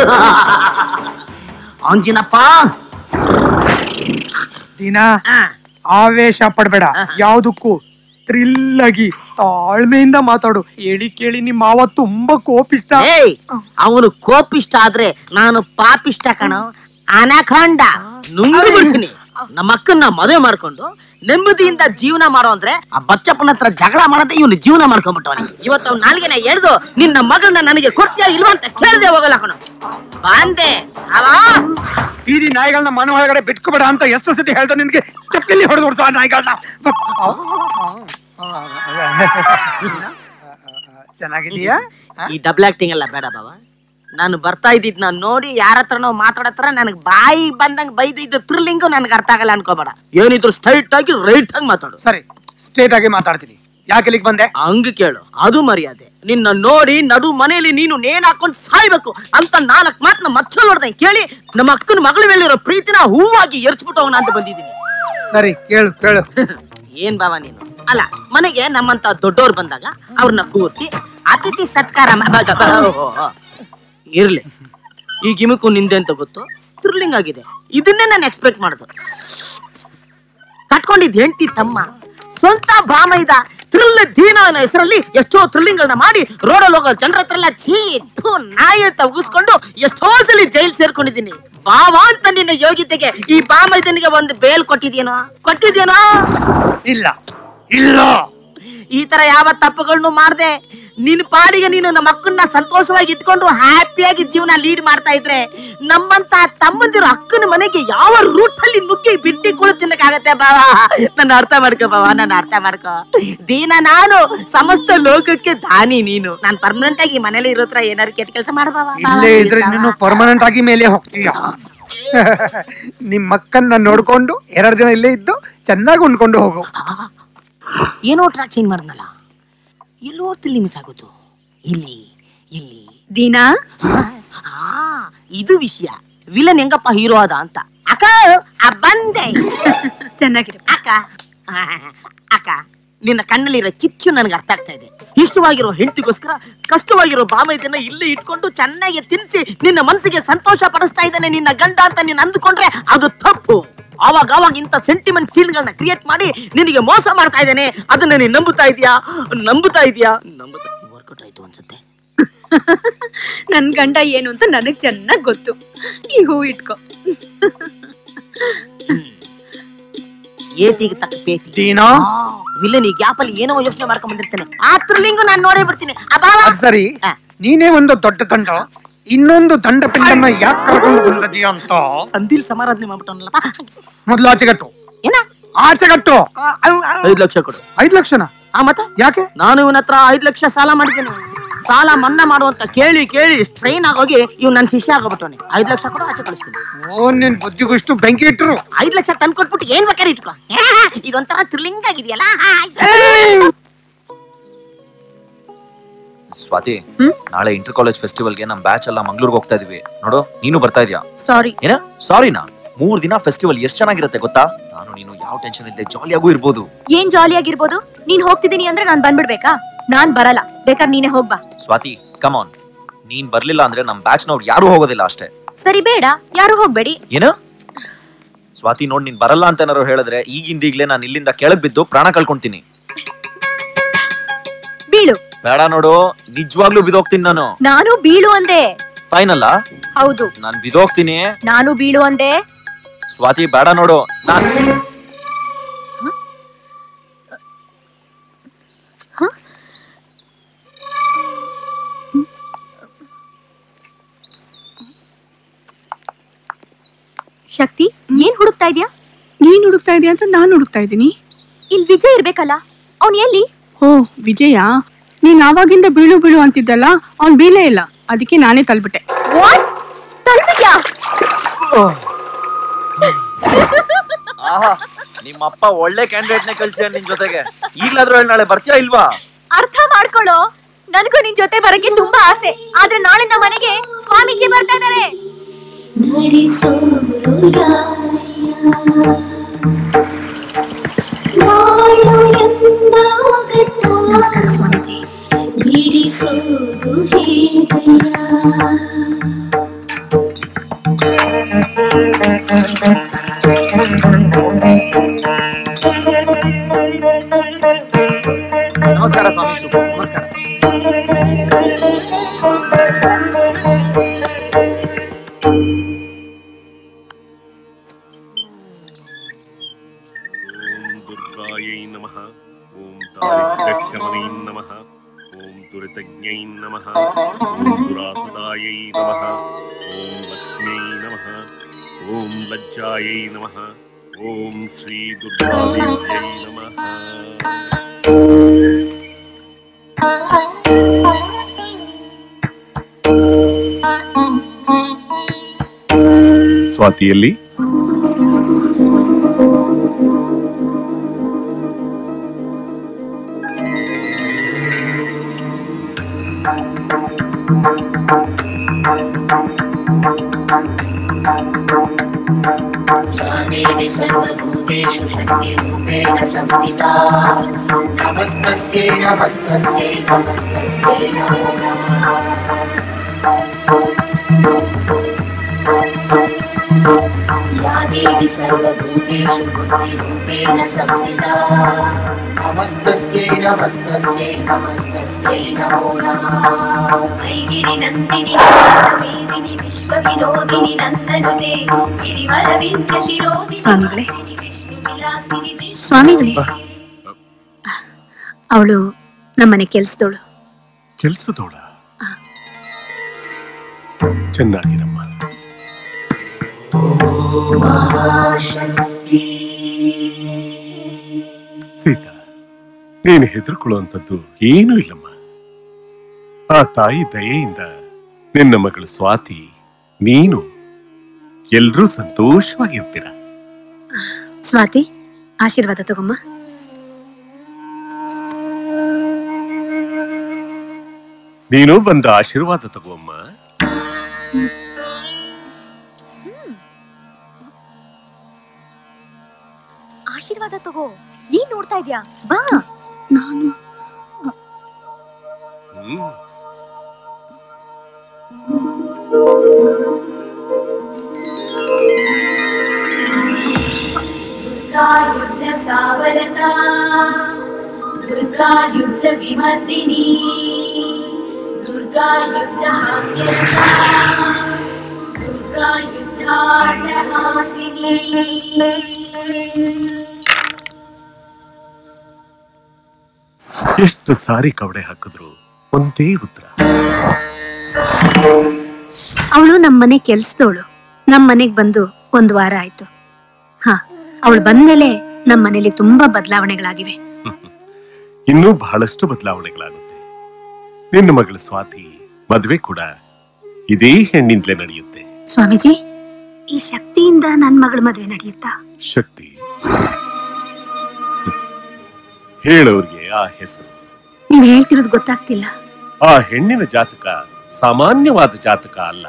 ಅಂಜಿನಪ್ಪ ದಿನ ಆವೇಶ ಪಡ್ಬೇಡ ಯಾವ್ದಕ್ಕೂ ಥ್ರಿಲ್ ಆಗಿ ತಾಳ್ಮೆಯಿಂದ ಮಾತಾಡು ಹೇಳಿ ಕೇಳಿ ನಿಮ್ಮ ಮಾವ ತುಂಬಾ ಕೋಪಿಷ್ಟ ಏಯ್ ಅವನು ಕೋಪಿಷ್ಟ ಆದ್ರೆ ನಾನು ಪಾಪಿಷ್ಟ ಕಣ ಅನಖಂಡ ನುಂಗು ಬಿಡ್ತೀನಿ ನಮ್ಮ ಅಕ್ಕನ್ನ ಮದುವೆ ಮಾಡ್ಕೊಂಡು ನೆಮ್ಮದಿಯಿಂದ ಜೀವನ ಮಾಡೋ ಅಂದ್ರೆ ಆ ಬಚ್ಚಪ್ಪನ ಹತ್ರ ಜಗಳ ಮಾಡದೆ ಇವನು ಜೀವನ ಮಾಡ್ಕೊಂಡ್ಬಿಟ್ಟವನಿ ಇವತ್ತು ಅವ್ನ ನಾಲ್ಗೆನ ಎಳ್ದು ನಿನ್ನ ಮಗಳನ್ನ ನನಗೆ ಕೊಡ್ತೀಯಾ ಇಲ್ವಾ ಅಂತ ಕೇಳದೆ ಹೋಗಲ್ಲ ಕಣ ಬಂದೆ ಅವಾ ಬೀದಿ ನಾಯಿಗಳನ್ನ ಮನೆ ಒಳಗಡೆ ಬಿಟ್ಕೋಬೇಡ ಅಂತ ಎಷ್ಟು ಸತಿ ಹೇಳ್ದ ನಿನ್ಗೆ ಚಪ್ಪಲಿ ಹೊಡೆದು ಹೊಡ್ಸೋ ಆ ನಾಯಿಗಳನ್ನ ಚೆನ್ನಾಗಿದೀಯಾ ಈ ಡಬಲ್ ಆಕ್ಟಿಂಗ್ ಎಲ್ಲ ಬೇಡ ಬಾವ ನಾನು ಬರ್ತಾ ಇದ್ದಿದ್ ನಾನು ನೋಡಿ ಯಾರ ಹತ್ರನೋ ಮಾತಾಡತ್ರ ನನಗೆ ಬಾಯಿ ಬಂದಂಗ್ ಬೈದು ಇದ್ದ ಥ್ರಿಲ್ಲಿಂಗು ನನಗೆ ಅರ್ಥ ಆಗಲ್ಲ ಅನ್ಕೋಬೇಡ ಏನಿದ್ರು ಸ್ಟ್ರೈಟ್ ಆಗಿ ರೈಟ್ ಆಗಿ ಮಾತಾಡು ಸರಿ ಸ್ಟೇಟ್ ಆಗಿ ಮಾತಾಡ್ತೀನಿ ಯಾಕೆ ಇಲ್ಲಿಗೆ ಬಂದೆ ಹಂಗ ಕೇಳು ಅದು ಮರ್ಯಾದೆ ನಿನ್ನ ನೋಡಿ ನಡು ಮನೆಯಲ್ಲಿ ನೀನು ನೇಣ್ ಹಾಕೊಂಡು ಸಾಯ್ಬೇಕು ಅಂತ ನಾಲ್ಕು ಮಾತನ್ನ ಮತ್ತೆ ನೋಡ್ದೆ ಕೇಳಿ ನಮ್ಮ ಅಕ್ಕನ ಮಗಳ ಮೇಲಿರೋ ಪ್ರೀತಿನ ಹೂವಾಗಿ ಎರ್ಚ್ಬಿಟ್ಟು ಹೋಗೋಣ ಅಂತ ಬಂದಿದ್ದೀನಿ ಸರಿ ಕೇಳು ಕೇಳು ಏನ್ ಬಾವ ನೀನು ಅಲ್ಲ ಮನೆಗೆ ನಮ್ಮಂತ ದೊಡ್ಡವ್ರು ಬಂದಾಗ ಅವ್ರನ್ನ ಕೂರಿಸಿ ಅತಿಥಿ ಸತ್ಕಾರ ಮಾಡ- ಓಹೋ, ಇರ್ಲಿ ಈ ಗಿಮಿಕು ನಿಂದೆ ಅಂತ ಗೊತ್ತು ಥ್ರಿಲ್ಲಿಂಗ್ ಆಗಿದೆ ಇದನ್ನೇ ನಾನು ಎಕ್ಸ್ಪೆಕ್ಟ್ ಮಾಡುದು ಕಟ್ಕೊಂಡಿದ್ ಹೆಂಡತಿ ತಮ್ಮ ಸ್ವಂತ ಬಾಮೈದ ಥ್ರಿಲ್ ದೀನ ಅನ್ನೋ ಹೆಸರಲ್ಲಿ ಎಷ್ಟೋ ಥ್ರಿಲ್ಲಿಂಗ್ ಗಳನ್ನ ಮಾಡಿ ರೋಡಲ್ಲಿ ಹೋಗೋ ಜನರ ಹತ್ರ ಎಲ್ಲ ಛೀ ಥು, ನಾಯಿ ಅಂತ ಉಗಿಸ್ಕೊಂಡು ಎಷ್ಟೋ ಸಲ ಜೈಲ್ ಸೇರ್ಕೊಂಡಿದ್ದೀನಿ ಬಾವ ಅಂತ ನಿನ್ನ ಯೋಗ್ಯತೆಗೆ ಈ ಬಾಮೈದನಿಗೆ ಒಂದು ಬೇಲ್ ಕೊಟ್ಟಿದ್ಯೇನೋ ಕೊಟ್ಟಿದ್ಯೇನೋ ಇಲ್ಲ ಇಲ್ಲ ಈ ತರ ಯಾವ ತಪ್ಪುಗಳನ್ನು ಮಾಡ್ದೆ ನಿನ್ ಪಾಡಿಗೆ ನೀನು ನಮ್ಮ ಅಕ್ಕನ್ನ ಸಂತೋಷವಾಗಿ ಇಟ್ಕೊಂಡು ಹ್ಯಾಪಿಯಾಗಿ ಜೀವನ ಲೀಡ್ ಮಾಡ್ತಾ ಇದ್ರೆ ನಮ್ಮಂತ ತಮ್ಮಂದಿರು ಅಕ್ಕನ ಮನೆಗೆ ಯಾವ ರೂಟ್ ಅಲ್ಲಿ ನುಗ್ಗಿ ಬಿಟ್ಟಿ ಕುಳು ತಿನ್ನಕ್ಕಾಗತ್ತೆ ಬಾವ ನನ್ನ ಅರ್ಥ ಮಾಡ್ಕೋ ಬಾವ ನನ್ನ ಅರ್ಥ ಮಾಡ್ಕೋ ದೀನ ನಾನು ಸಮಸ್ತ ಲೋಕಕ್ಕೆ ದಾನಿ ನೀನು ನಾನ್ ಪರ್ಮನೆಂಟ್ ಆಗಿ ಮನೇಲಿ ಇರೋತ್ರ ಏನಾರು ಕೆಟ್ಟ ಕೆಲಸ ಮಾಡ್ಬಾವ ಇಲ್ಲೇ ಇದ್ರೆ ನೀನು ಪರ್ಮನೆಂಟ್ ಆಗಿ ಮೇಲೆ ಹೋಗ್ತೀಯ ನಿಮ್ಮ ಅಕ್ಕನ್ನ ನೋಡ್ಕೊಂಡು ಎರಡು ದಿನ ಇಲ್ಲೇ ಇದ್ದು ಚೆನ್ನಾಗಿ ಉಣ್ಕೊಂಡು ಹೋಗು ಏನೋ ಟ್ರ್ಯಾಕ್ ಚೇಂಜ್ ಮಾಡ್ದಲ್ಲ ಎಲ್ಲೋ ತಿಲ್ಲಿ ಮಿಸ್ ಆಗೋದು ಇಲ್ಲಿ ಇಲ್ಲಿ ದೀನಾ ಆ, ಇದು ವಿಷಯ ವಿಲನ್ ಹೆಂಗಪ್ಪ ಹೀರೋ ಅದ ಅಂತ ಅಕ್ಕ ಆ ಬಂದೆ ಚೆನ್ನಾಗಿರು ಅಕ್ಕ ಆ, ಅಕ್ಕ ನಿನ್ನ ಕಣ್ಣಲ್ಲಿರೋ ಕಿಚ್ಚು ನನಗೆ ಅರ್ಥ ಆಗ್ತಾ ಇದೆ ಇಷ್ಟವಾಗಿರೋ ಹೆಂಡತಿಗೋಸ್ಕರ ಕಷ್ಟವಾಗಿರೋ ಬಾಮೈದನ್ನ ಇಲ್ಲೇ ಇಟ್ಕೊಂಡು ಚೆನ್ನಾಗಿ ತಿನ್ಸಿ ನಿನ್ನ ಮನಸ್ಸಿಗೆ ಸಂತೋಷ ಪಡಿಸ್ತಾ ಇದ್ದಾನೆ ನಿನ್ನ ಗಂಡ ಅಂತ ನೀನು ಅಂದುಕೊಂಡ್ರೆ ಅದು ತಪ್ಪು ಅವಾಗ ಅವಾಗ ಇಂಥ ಸೆಂಟಿಮೆಂಟ್ ಸೀನ್ಗಳನ್ನ ಕ್ರಿಯೇಟ್ ಮಾಡಿ ನಿನಗೆ ಮೋಸ ಮಾಡ್ತಾ ಇದ್ದಾನೆ ಅದನ್ನ ನೀನು ನಂಬುತ್ತಾ ಇದೀಯಾ ನಂಬುತ್ತಾ ಇದೀಯಾ ನಂಬುತ್ತಾ ವರ್ಕೌಟ್ ಆಯ್ತು ಅನ್ಸುತ್ತೆ ನನ್ ಗಂಡ ಏನು ಅಂತ ನನಗ್ ಚೆನ್ನಾಗ್ ಗೊತ್ತು ಈ ಹೂ ಇಟ್ಕೋ ಏತಿಗೆ ತಕ್ಕ ಪೇತಿ ದೀನಾ ವಿಲನ್ ಈ ಗ್ಯಾಪ್ ಅಲ್ಲಿ ಏನೋ ಯೋಚನೆ ಮಾಡ್ಕೊಂಡ್ ಬಂದಿರ್ತೇನೆ ಆ ಥ್ರಿಲ್ಲಿಂಗು ನಾನು ನೋಡೇ ಬಿಡ್ತೀನಿ ಅಬ್ಬಾವ ಅದ್ ಸರಿ ಆ. ನೀನೇ ಒಂದು ದೊಡ್ಡ ತಂಡ ಇನ್ನೊಂದು ದಂಡ ಪಿಂಡನ್ನ ಯಾಕೆ ಕರ್ಕೊಂಡು ಬಂದದೀಯ ಅಂತ ಸಂದಿಲ್ ಸಮಾರಾಧನೆ ಮಾಡ್ಬಿಟ್ಟವನಲ್ಲಪ್ಪ ಮೊದ್ಲು ಆಚೆಗಟ್ಟು ಏನ ಆಚೆಗಟ್ಟು ಐದ್ ಲಕ್ಷ ಕೊಡು ಐದ್ ಲಕ್ಷನ ಆ ಮತ್ತ ಯಾಕೆ ನಾನು ಇವನ ಹತ್ರ ಐದ್ ಲಕ್ಷ ಸಾಲ ಮಾಡಿದ್ದೀನಿ ಸಾಲ ಮನ್ನಾ ಮಾಡುವಂತ ಕೇಳಿ ಕೇಳಿ ಸ್ಟ್ರೈನ್ ಆಗೋಗಿ ಇವ್ ನನ್ ಶಿಷ್ಯ ಆಗೋಗ್ಬಿಟ್ಟವನೆ ಐದ್ ಲಕ್ಷ ಕೊಡು ಆಚೆ ಕಳಿಸ್ತೀನಿ ಓ ನಿನ್ ಬುದ್ಧಿಗೂ ಇಷ್ಟು ಬೆಂಕಿ ಇಟ್ರು ಐದ್ ಲಕ್ಷ ತಂದು ಕೊಟ್ಬಿಟ್ಟು ಏನ್ ಬೇಕಾದ್ರೆ ಇಟ್ಕೋ ಇದೊಂಥರ ಥ್ರಿಲ್ಲಿಂಗ್ ಆಗಿದೆಯಲ್ಲ ಸ್ವಾತಿ ಹ್ಮ್? ನಾಳೆ ಇಂಟರ್ ಕಾಲೇಜ್ ಫೆಸ್ಟಿವಲ್ಗೆ ನಮ್ ಬ್ಯಾಚ್ ಎಲ್ಲ ಮಂಗ್ಳೂರ್ಗೆ ಹೋಗ್ತಾ ಇದೀವಿ ನೋಡು ನೀನು ಬರ್ತಾ ಇದೀಯಾ ಸಾರಿ ಏನ ಸಾರಿನಾ ಮೂರ್ ದಿನ ಫೆಸ್ಟಿವಲ್ ಎಷ್ಟ್ ಚೆನ್ನಾಗಿರುತ್ತೆ ಗೊತ್ತಾ ನಾನು ನೀನು ಯಾವ ಟೆನ್ಷನ್ ಇಲ್ಲದೆ ಜಾಲಿಯಾಗೂ ಇರ್ಬೋದು ಏನ್ ಜಾಲಿ ಆಗಿರ್ಬೋದು ನೀನ್ ಹೋಗ್ತಿದೀನಿ ಅಂದ್ರೆ ನಾನ್ ಬಂದ್ಬಿಡ್ಬೇಕಾ ನಾನ್ ಬರಲ್ಲ ಬೇಕಾದ್ರೆ ನೀನೇ ಹೋಗ್ಬಾ ಸ್ವಾತಿ ಕಮಾನ್ ನೀನ್ ಬರ್ಲಿಲ್ಲ ಅಂದ್ರೆ ನಮ್ ಬ್ಯಾಚ್ ನವ್ರು ಯಾರು ಹೋಗೋದಿಲ್ಲ ಅಷ್ಟೇ ಸರಿ ಬೇಡ ಯಾರು ಹೋಗ್ಬೇಡಿ ಏನು ಸ್ವಾತಿ ನೋಡ್ ನೀನ್ ಬರಲ್ಲ ಅಂತ ಏನಾರು ಹೇಳಿದ್ರೆ ಈಗಿಂದೀಗ್ಲೇ ನಾನು ಇಲ್ಲಿಂದ ಕೆಳಗ್ ಬಿದ್ದು ಪ್ರಾಣ ಕಳ್ಕೊಂತೀನಿ ಬೀಳು ಬೇಡ ನೋಡು ನಿಜವಾಗ್ಲೂ ಬಿದೋಗ್ತೀನಿ ನಾನು ನಾನು ಬೀಳು ಅಂದೆ ಫೈನಲ್ಲ ಹೌದು ನಾನ್ ಬಿದೋಗ್ತೀನಿ ನಾನು ಬೀಳು ಅಂದೆ ಸ್ವಾತಿ ಬೇಡ ನೋಡು ನಾನ್ ಶಕ್ತಿ ಏನ್ ಹುಡುಕ್ತಾ ಇದ್ಯಾ ನೀನ್ ಹುಡುಕ್ತಾ ಇದೀಯ ಅಂತ ನಾನು ಹುಡುಕ್ತಾ ಇದ್ದೀನಿ ಇಲ್ಲಿ ವಿಜಯ್ ಇರ್ಬೇಕಲ್ಲ ಅವ್ನ್ ಎಲ್ಲಿ ಓ ವಿಜಯ ನೀನ್ ಆವಾಗಿಂದ ಬೀಳು ಬೀಳು ಅಂತಿದ್ದಲ್ಲ ಅವ್ನ್ ಬೀಳೇ ಇಲ್ಲ ಅದಕ್ಕೆ ನಾನೇ ತಲ್ಬಿಟ್ಟೆ ವಾಟ್ ತಲ್ಬಿಟ್ಯಾ ಆಹಾ ನಿಮ್ಮಪ್ಪ ಒಳ್ಳೆ ಕ್ಯಾಂಡಿಡೇಟ್ ನೇ ಕಳ್ಸಿ ನಿನ್ ಜೊತೆಗೆ ಈಗ್ಲಾದ್ರೂ ಹೇಳಿ ನಾಳೆ ಬರ್ತೀಯಾ ಇಲ್ವಾ ಅರ್ಥ ಮಾಡ್ಕೊಳ್ಳೋ ನನಗೂ ನಿನ್ ಜೊತೆ ಬರಕ್ಕೆ ತುಂಬಾ ಆಸೆ ಆದ್ರೆ ನಾಳೆ ನಮ್ಮ ಮನೆಗೆ ಸ್ವಾಮೀಜಿ ಬರ್ತಾ ಇದಾರೆ ನಮಸ್ಕಾರ ಸ್ವಾಮೀಜಿ ಓಂ ದುರ್ಗಾಯೈ ನಮಃ ಓಂ ತಾರಿಕ್ಷಮನೈ ನಮಃ ಓಂ ದುರಿತಜ್ಞೈ ನಮಃ ಓಂ ದುರಾಸದಾಯೈ ನಮಃ ಓಂ ಲಕ್ಷ್ಮ್ಯೈ ನಮಃ ಓಂ ಲಜ್ಜಾಯೈ ನಮಃ ಓಂ ಶ್ರೀ ದುರ್ಗಾದೇವ್ಯೈ ನಮಃ ಸ್ವಾತಿಯಲ್ಲಿ देवी सर्वभूतेषु शक्तिरूपेण संस्थिता नमस्तस्यै नमस्तस्यै नमस्तस्यै नमो नमः या देवी सर्वभूतेषु बुद्धिरूपेण संस्थिता नमस्तस्यै नमस्तस्यै नमस्तस्यै नमो नमः गिरिनन्दिनि मेदिनि विश्वविनोदिनि नन्दनुते गिरिवरविन्ध्य शिरोदिनि ಸ್ವಾಮಿಗಳೇ. ವಿಷ್ಣುವಿಲಾಸಿನಿ ವಿಶ್ವ ಸ್ವಾಮಿಗಳೇ ಅವಳು ನಮ್ಮನೆ ಕೆಲ್ಸದವಳು ಕೆಲ್ಸದೋಳ ಚೆನ್ನಾಗಿರಮ್ಮ ಮಹಾಶಕ್ತಿ ಸೀತಾ ನೀನು ಹೆದರ್ಕೊಳ್ಳುವಂಥದ್ದು ಏನೂ ಇಲ್ಲಮ್ಮ ಆ ತಾಯಿ ದಯೆಯಿಂದ ನಿನ್ನ ಮಗಳು ಸ್ವಾತಿ ನೀನು ಎಲ್ರೂ ಸಂತೋಷವಾಗಿರ್ತೀರ ಸ್ವಾತಿ ಆಶೀರ್ವಾದ ತಗೊಮ್ಮ ನೀನು ಬಂದ ಆಶೀರ್ವಾದ ತಗೋಮ್ಮ ಆಶೀರ್ವಾದ ತಗೋ ಏನ್ ನೋಡ್ತಾ ಇದ್ಯಾ ಬಾ ನಾನು ಹ್ಮ್ दुर्गा युद्ध सावरता दुर्गा युद्ध विमर्दिनी दुर्गा युद्ध हास्यरता दुर्गा युद्धाट्टहासिनी ಎಷ್ಟು ಸಾರಿ ಕವಡೆ ಹಾಕಿದ್ರು ಒಂದೇ ಉತ್ತರ ಅವಳು ನಮ್ಮನೆ ಕೆಲ್ಸದವಳು ನಮ್ಮ ಮನೆಗ್ ಬಂದು ಒಂದ್ ವಾರ ಆಯ್ತು ಹಾ ಅವಳು ಬಂದ್ಮೇಲೆ ನಮ್ಮ ಮನೇಲಿ ತುಂಬಾ ಬದಲಾವಣೆಗಳಾಗಿವೆ ಇನ್ನೂ ಬಹಳಷ್ಟು ಬದಲಾವಣೆಗಳಾಗುತ್ತೆ ನಿನ್ನ ಮಗಳು ಸ್ವಾತಿ ಮದುವೆ ಕೂಡ ಇದೇ ಹೆಣ್ಣಿಂದಲೇ ನಡೆಯುತ್ತೆ ಸ್ವಾಮೀಜಿ ಈ ಶಕ್ತಿಯಿಂದ ನನ್ ಮಗಳ ಮದ್ವೆ ನಡೆಯುತ್ತಾ ಶಕ್ತಿ ಹೇಳೋರ್ಗೆ ಆ ಹೆಸರು ನೀವ್ ಹೇಳ್ತಿರೋದು ಗೊತ್ತಾಗ್ತಿಲ್ಲ ಆ ಹೆಣ್ಣಿನ ಜಾತಕ ಸಾಮಾನ್ಯವಾದ ಜಾತಕ ಅಲ್ಲ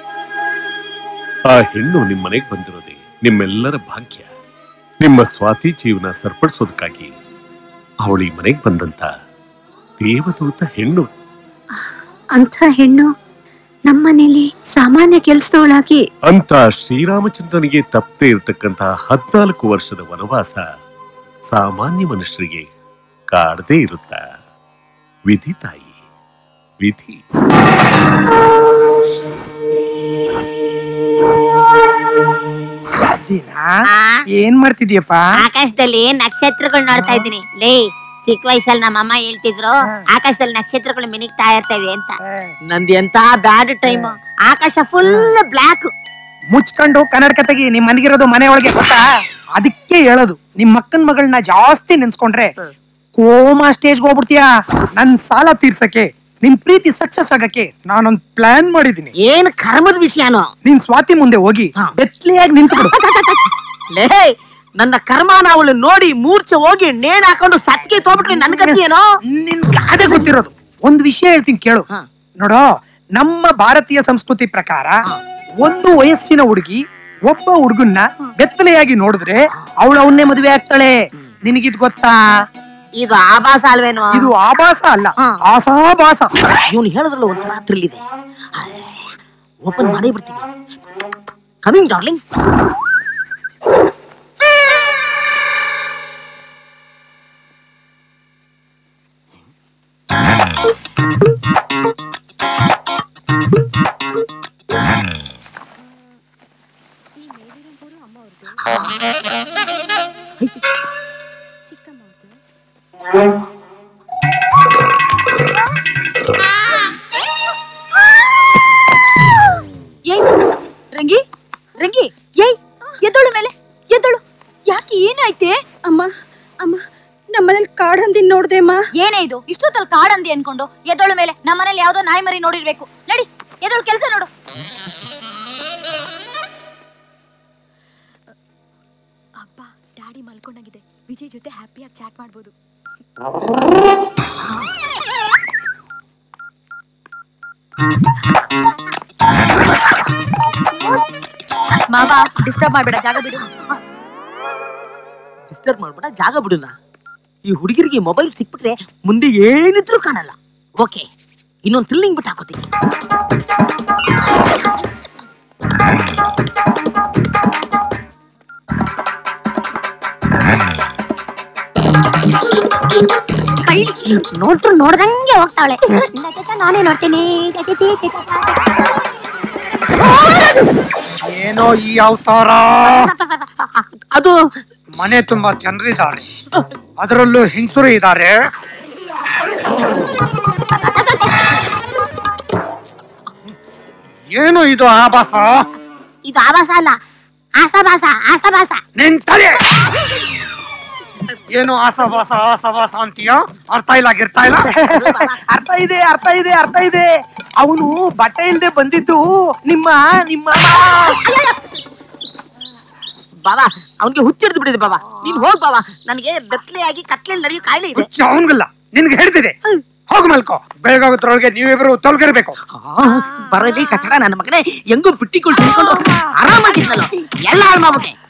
ಆ ಹೆಣ್ಣು ನಿಮ್ಮ ಮನೆಗೆ ಬಂದಿರೋದೇ ನಿಮ್ಮೆಲ್ಲರ ಭಾಗ್ಯ ನಿಮ್ಮ ಸ್ವಾತಿ ಜೀವನ ಸರಿಪಡಿಸೋದಕ್ಕಾಗಿ ಅವಳು ಈ ಮನೆಗೆ ಬಂದಂತ ದೇವದೂತ ಹೆಣ್ಣು ಅಂಥ ಹೆಣ್ಣು ನಮ್ಮನೇಲಿ ಸಾಮಾನ್ಯ ಕೆಲ್ಸದವಳಾಗಿ ಅಂತ ಶ್ರೀರಾಮಚಂದ್ರನಿಗೆ ತಪ್ಪದೆ ಇರತಕ್ಕಂತಹ ಹದ್ನಾಲ್ಕು ವರ್ಷದ ವನವಾಸ ಸಾಮಾನ್ಯ ಮನುಷ್ಯರಿಗೆ ಕಾಡದೇ ಇರುತ್ತ ವಿಧಿ ತಾಯಿ ವಿಧಿ ದಿನ ಏನ್ ಮಾಡ್ತಿದ್ಯಪ್ಪ ಆಕಾಶದಲ್ಲಿ ನಕ್ಷತ್ರಗಳು ನೋಡ್ತಾ ಇದ್ದೀನಿ ಲೇ ಚಿಕ್ಕ ವಯಸ್ಸಲ್ಲಿ ನಮ್ಮಮ್ಮ ಹೇಳ್ತಿದ್ರು ಆಕಾಶದಲ್ಲಿ ನಕ್ಷತ್ರಗಳು ಮಿನಿಗ್ತಾ ಇರ್ತವೆ ಅಂತ ನಂದು ಎಂತ ಬ್ಯಾಡ್ ಟೈಮ್ ಆಕಾಶ ಫುಲ್ ಬ್ಲಾಕ್ ಮುಚ್ಕೊಂಡು ಕನ್ನಡಕ ತೆಗಿ ನಿಮ್ ಮನೆಗಿರೋದು ಮನೆ ಒಳಗೆ ಗೊತ್ತಾ ಅದಕ್ಕೆ ಹೇಳೋದು ನಿಮ್ ಮಕ್ಕನ್ ಮಗಳನ್ನ ಜಾಸ್ತಿ ನೆನ್ಸ್ಕೊಂಡ್ರೆ ಕೋಮಾ ಸ್ಟೇಜ್ಗೆ ಹೋಗ್ಬಿಡ್ತೀಯಾ ನನ್ ಸಾಲ ತೀರ್ಸಕ್ಕೆ ನಿಮ್ ಪ್ರೀತಿ ಸಕ್ಸಸ್ ಆಗಕ್ಕೆ ನಾನೊಂದ್ ಪ್ಲಾನ್ ಮಾಡಿದೀನಿ ಏನ್ ಕರ್ಮದ ವಿಷಯನೋ ನೀನ್ ಸ್ವಾತಿ ಮುಂದೆ ಹೋಗಿ ಹಾ. ಬೆತ್ಲಿಯಾಗಿ ನಿಂತ್ಬಿಡು ಲೇ ನನ್ನ ಕರ್ಮಾನ ಅವಳು ನೋಡಿ ಮೂರ್ಛೆ ಹೋಗಿ ನೇಣ್ ಹಾಕೊಂಡು ಸತ್ಗೆ ತೋಬಿಟ್ರೆ ನನ್ ಗತಿ ಏನೋ ನಿನ್ ಗಾದೆ ಗೊತ್ತಿರೋದು ಒಂದ್ ವಿಷಯ ಹೇಳ್ತೀನಿ ಕೇಳು ಹಾ. ನೋಡೋ ನಮ್ಮ ಭಾರತೀಯ ಸಂಸ್ಕೃತಿ ಪ್ರಕಾರ ಒಂದು ವಯಸ್ಸಿನ ಹುಡುಗಿ ಒಬ್ಬ ಹುಡುಗನ್ನ ಬೆತ್ತಲೆಯಾಗಿ ನೋಡಿದ್ರೆ ಅವಳು ಅವನ್ನೇ ಮದುವೆ ಆಗ್ತಾಳೆ ನಿನಗಿದ್ ಗೊತ್ತಾ ಇದು ಆಭಾಸ ಅಲ್ವೇನೋ ಇದು ಆಭಾಸ ಅಲ್ಲ ಹಾ. ಆಸಾಭಾಸ ಇವನು ಹೇಳಿದ್ರಲ್ಲ ಒಂಥರ ಥ್ರಿಲ್ ಇದೆ ಓಪನ್ ಮಾಡೇ ಬಿಡ್ತೀನಿ ಕಮಿಂಗ್ ಡಾರ್ಲಿಂಗ್ ಏಯ್ ರಂಗಿ ರಂಗಿ ಏಯ್ ಎದ್ದೋಳು ಮೇಲೆ ಎದ್ದೋಳು ಯಾಕೆ ಏನಾಯ್ತೆ ಅಮ್ಮ ಅಮ್ಮ ನಮ್ಮನೇಲಿ ಕಾಡಂದಿನ್ ನೋಡ್ದೆ ಅಮ್ಮ ಏನೇ ಇದು ಇಷ್ಟೊತ್ತಲ್ಲಿ ಕಾಡಂದಿ ಅನ್ಕೊಂಡು ಎದ್ದೋಳು ಮೇಲೆ ನಮ್ಮನೇಲಿ ಯಾವ್ದೋ ನಾಯಿ ಮರಿ ನೋಡಿರ್ಬೇಕು ನಡಿ ಎದ್ದೋಳು ಕೆಲಸ ನೋಡು ಅಪ್ಪ ಡ್ಯಾಡಿ ಮಲ್ಕೊಂಡಾಗಿದೆ ವಿಜಯ್ ಜೊತೆ ಹ್ಯಾಪಿಯಾಗಿ ಚಾಟ್ ಮಾಡ್ಬೋದು ಮಾವ ಡಿಸ್ಟರ್ಬ್ ಮಾಡ್ಬೇಡ ಜಾಗ ಬಿಡು ಡಿಸ್ಟರ್ಬ್ ಮಾಡ್ಬೇಡ ಜಾಗ ಬಿಡುನ ಈ ಹುಡುಗಿರಿಗೆ ಮೊಬೈಲ್ ಸಿಕ್ಬಿಟ್ರೆ ಮುಂದೆ ಏನಿದ್ರು ಕಾಣಲ್ಲ ಓಕೆ ಇನ್ನೊಂದು ಥ್ರಿಲ್ಲಿಂಗ್ ಬಿಟ್ಟು ಹಾಕೋತೀನಿ ನೋಡ್ರು ನೋಡ್ದಂಗೆ ಹೋಗ್ತಾವಳೆ ನಾನೇ ನೋಡ್ತೀನಿ ಏನೋ ಈ ಅವತಾರ ಅದು ಮನೆ ತುಂಬಾ ಜನರಿದ್ದಾರೆ ಅದರಲ್ಲೂ ಹಿಂಸರು ಇದ್ದಾರೆ ಏನು ಇದು ಆಭಾಸ ಇದು ಆವಾಸ ಅಲ್ಲ ಆಸಾಭಾಸ ಆಸಾಭಾಸ ನಿನ್ ತಲೆ ಏನು ಆಸಭಾಸ ಆಸಭಾಸ ಅಂತೀಯ ಅರ್ಥ ಇಲ್ಲ ಗಿರ್ತಾ ಇಲ್ಲ ಅರ್ಥ ಇದೆ ಅರ್ಥ ಇದೆ ಅರ್ಥ ಇದೆ ಅವನು ಬಟ್ಟೆ ಇಲ್ದೆ ಬಂದಿದ್ದು ನಿಮ್ಮ ನಿಮ್ಮ ಬಾಬಾ ಅವನ್ಗೆ ಹುಚ್ಚಿಡ್ದು ಬಿಡಿದೆ ಬಾಬಾ ನೀನ್ ಹೋಗ್ ಬಾಬಾ ನನಗೆ ಬೆತ್ತಲೆಯಾಗಿ ಕತ್ಲೆಯಲ್ಲಿ ನಡೆಯೋ ಕಾಯಿಲೆ ಇದೆ ಹುಚ್ಚ ಅವನ್ಗಲ್ಲ ನಿನ್ಗೆ ಹೇಳ್ತಿದೆ ಹೋಗ್ ಮಲ್ಕೋ ಬೆಳಗಾಗೋದ್ರೊಳಗೆ ನೀವಿಬ್ರು ತೊಲಗಿರ್ಬೇಕು ಬರಲಿ ಕಚಡ ನನ್ನ ಮಗನೇ ಹೆಂಗೋ ಬಿಟ್ಟಿಕೊಂಡು ತಿಳ್ಕೊಂಡು ಆರಾಮಾಗಿದ್ದಲ್ಲ ಎಲ್ಲ ಹಾಳು ಮಾಡ್ಬಿಟ್ಟೆ